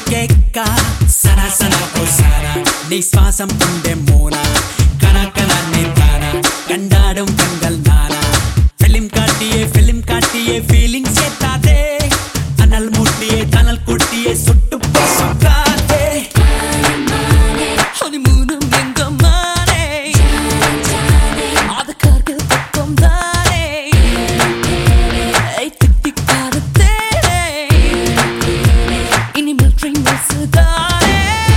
కేక్క సన సన ఓ సారా నీ శ్వాసం ఉండే మోనా కన కన నీ తానా கண்டாடும் கண்கள் நானா பிலிம் காட்டியே பிலிம் காட்டியே ஃபீலிங்ஸ் ஏத்தாதே அனல் மூட்டியே தனல் கூட்டியே சுட்டு சுக்காதே ஹனிமூனும் எங்கம்மானே அது கார்கள் பக்கம் தானே ஐ திட்டிக்காத தேனே இனிமேல் ட்ரெயின் தானே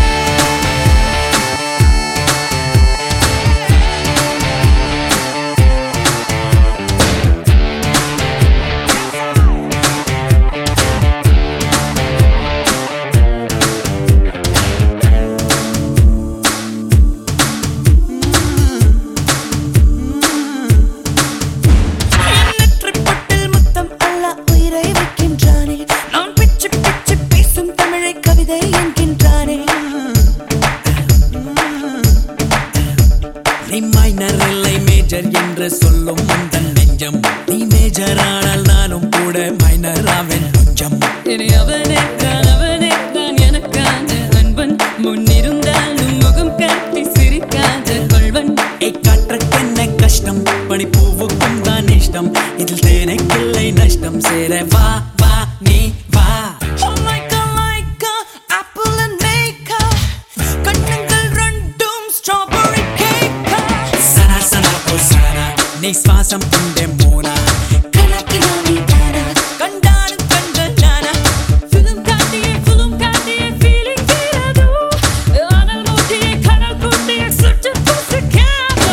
எண்ணற்ற பொட்டில் முத்தம் அல்ல உயிரை வைக்கின்றானே நான் பிச்சு பிச்சு பேசும் தமிழை கவிதை என்கின்றானே நீ மைனர் இல்லை மேஜர் என்று சொல்லும் அந்த நெஞ்சம் நீ மேஜர் ஆனால் நானும் கூட மைனர் ஆவேன் கொஞ்சம் இனி அவனே தான் அவனே தான் எனக்கான அன்பன் முன்னிருந்தாலும் முகம் காட்டி சிரிக்காத கொள்வன் ஏய் காற்றுக்கென்ன கஷ்டம் பனிப்பூவுக்கும் தான் இஷ்டம் இதில் தேனைக்கில்லை நஷ்டம் சேர வா வா நீ வா Oh my God, like a apple and maker. கண்ணங்கள் ரெண்டும் strawberry cake. சனா சனா ஓ சனா நீ சுவாசம் உண்டே மோனா கணக்கு நானே தானா, கண்டாலும் கண்கள் நானா. film காட்டியே, film காட்டியே feeling தீராதோ. அனல் மூட்டியே, கனல் கூட்டியே சுட்டு புசுக்காதோ.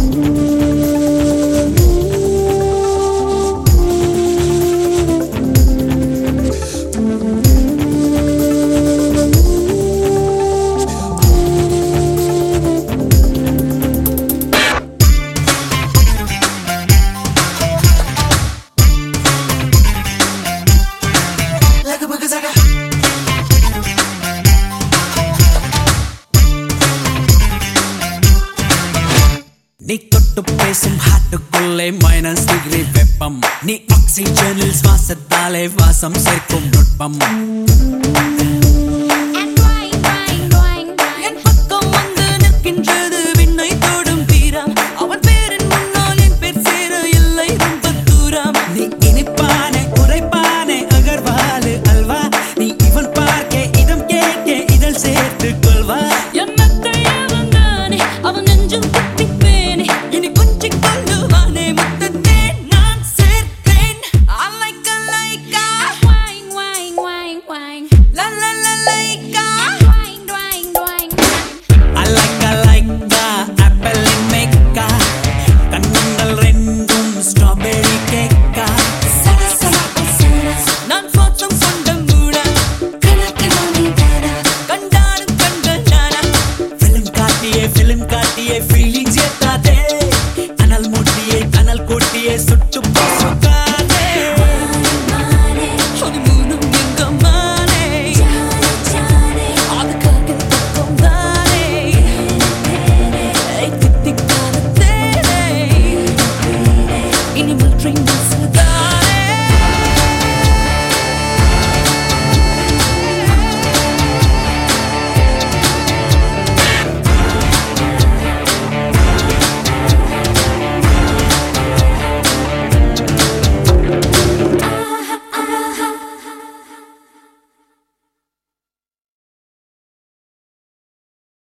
நீ தொட்டு பேசும் ஹாட்டுக்குள்ளே மைனஸ் டிகிரி வெப்பம் நீ ஆக்சிஜனில் சுவாசத்தாலே வாசம் சேர்க்கும் நுட்பம்